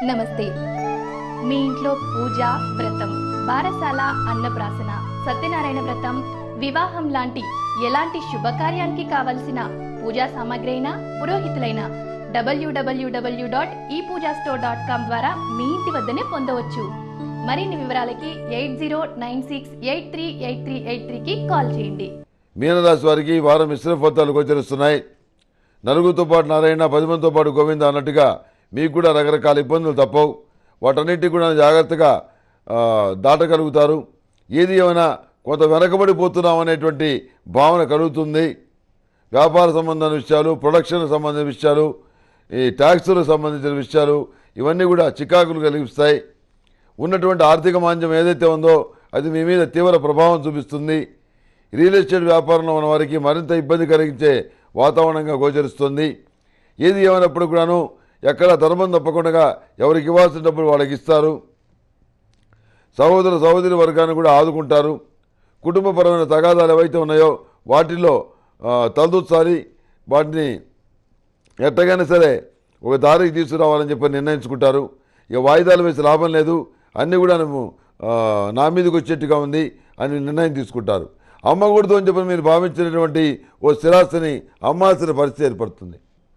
నమస్తే మీ ఇంట్లో పూజ వ్రతం బారసాల అన్నప్రాసన సత్యనారాయణ వ్రతం వివాహం లాంటి ఎలాంటి శుభకార్యానికి కావలసిన పూజా సామాగ్రి అయినా పురోహితులైన డబ్ల్యూడబ్ల్యూడబ్ల్యూ డాట్ ఈ పూజా స్టోర్ డాట్ కామ్ ద్వారా మీ ఇంటి వద్దనే పొందవచ్చు మరిన్ని వివరాలకి eight zero nine six eight three eight three eight త్రీకి కాల్ చేయండి మీనరాశి వారికి ఈ వారం మిశ్రమ ఫలితాలు గోచరిస్తున్నాయి నలుగురితో పాటు నారాయణ పది మందితో పాటు గోవింద అన్నట్టుగా మీకు కూడా రకరకాల ఇబ్బందులు తప్పవు వాటన్నిటిని కూడా జాగ్రత్తగా ఆ, దాటగలుగుతారు ఏది ఏమైనా కొంత వెనకబడిపోతున్నాం అనేటువంటి భావన కలుగుతుంది వ్యాపార సంబంధమైన విషయాలు ప్రొడక్షన్ సంబంధించిన విషయాలు ఈ ట్యాక్సులకు సంబంధించిన విషయాలు ఇవన్నీ కూడా చికాకులు కలిగిస్తాయి ఉన్నటువంటి ఆర్థిక మాంద్యం ఏదైతే ఉందో అది మీ మీద తీవ్ర ప్రభావం చూపిస్తుంది రియల్ ఎస్టేట్ వ్యాపారంలో ఉన్న వారికి మరింత ఇబ్బంది కలిగించే వాతావరణంగా గోచరిస్తుంది ఏది ఏమైనప్పుడు కూడాను ఎక్కడ ధర్మం తప్పకుండా ఎవరికి ఇవ్వాల్సిన డబ్బులు వాళ్ళకి ఇస్తారు సహోదర సహోదరి వర్గాన్ని కూడా ఆదుకుంటారు కుటుంబపరమైన తగాదాలు ఏవైతే ఉన్నాయో వాటిల్లో ఆ, తలదూర్చాలి వాటిని ఎట్టగైనా సరే ఒక దారికి తీసుకురావాలని చెప్పి నిర్ణయించుకుంటారు ఇక వాయిదాలు వేసి లాభం లేదు అన్నీ కూడా నువ్వు ఆ, నా మీదకి వచ్చేట్టుగా ఉంది అని నిర్ణయం తీసుకుంటారు అమ్మకూడదు అని చెప్పి మీరు భావించినటువంటి ఓ స్థిరాస్తిని అమ్మాల్సిన పరిస్థితి ఏర్పడుతుంది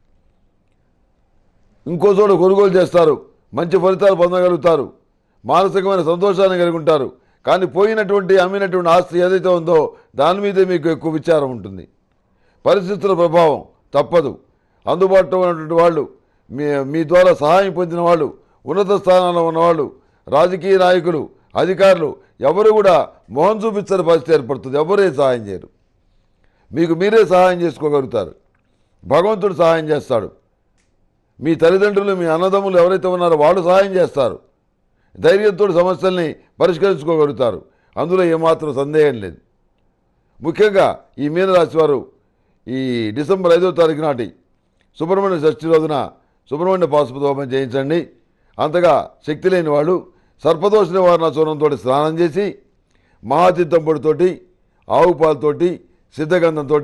ఇంకో చోట కొనుగోలు చేస్తారు మంచి ఫలితాలు పొందగలుగుతారు మానసికమైన సంతోషాన్ని కలిగి ఉంటారు కానీ పోయినటువంటి అమ్మినటువంటి ఆస్తి ఏదైతే ఉందో దాని మీదే మీకు ఎక్కువ విచారం ఉంటుంది పరిస్థితుల ప్రభావం తప్పదు అందుబాటులో ఉన్నటువంటి వాళ్ళు మీ మీ ద్వారా సహాయం పొందిన వాళ్ళు ఉన్నత స్థానాల్లో ఉన్నవాళ్ళు రాజకీయ నాయకులు అధికారులు ఎవరు కూడా మొహం చూపించని పరిస్థితి ఏర్పడుతుంది ఎవరే సహాయం చేయరు మీకు మీరే సహాయం చేసుకోగలుగుతారు భగవంతుడు సహాయం చేస్తాడు మీ తల్లిదండ్రులు మీ అన్నదమ్ములు ఎవరైతే ఉన్నారో వాళ్ళు సహాయం చేస్తారు ధైర్యంతో సమస్యల్ని పరిష్కరించుకోగలుగుతారు అందులో ఏమాత్రం సందేహం లేదు ముఖ్యంగా ఈ మీనరాశి వారు ఈ డిసెంబర్ ఐదో తారీఖు నాటి సుబ్రహ్మణ్య షష్ఠి రోజున సుబ్రహ్మణ్య పాశుపత హోమం చేయించండి అంతగా శక్తి లేని వాళ్ళు సర్పదోష నివారణ చూర్ణంతో స్నానం చేసి మహాతీర్థం పొడితోటి ఆవు పాలతోటి సిద్ధగంధంతో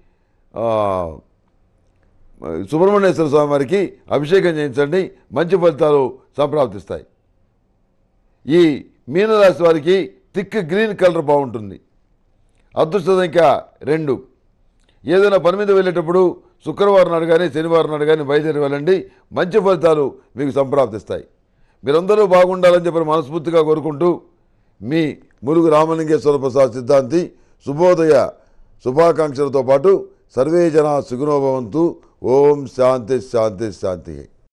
సుబ్రహ్మణ్యేశ్వర స్వామి వారికి అభిషేకం చేయించండి మంచి ఫలితాలు సంప్రాప్తిస్తాయి ఈ మీనరాశి వారికి థిక్ గ్రీన్ కలర్ బాగుంటుంది అదృష్ట సంఖ్య రెండు ఏదైనా పని మీద వెళ్ళేటప్పుడు శుక్రవారం నాడు కానీ శనివారం నాడు కానీ బయలుదేరి వెళ్ళండి మంచి ఫలితాలు మీకు సంప్రాప్తిస్తాయి మీరందరూ బాగుండాలని చెప్పి మనస్ఫూర్తిగా కోరుకుంటూ మీ ములుగు రామలింగేశ్వర ప్రసాద్ సిద్ధాంతి శుభోదయ శుభాకాంక్షలతో పాటు సర్వే జన సుగుణోభవంతు ఓం శాంతి శాంతి శాంతి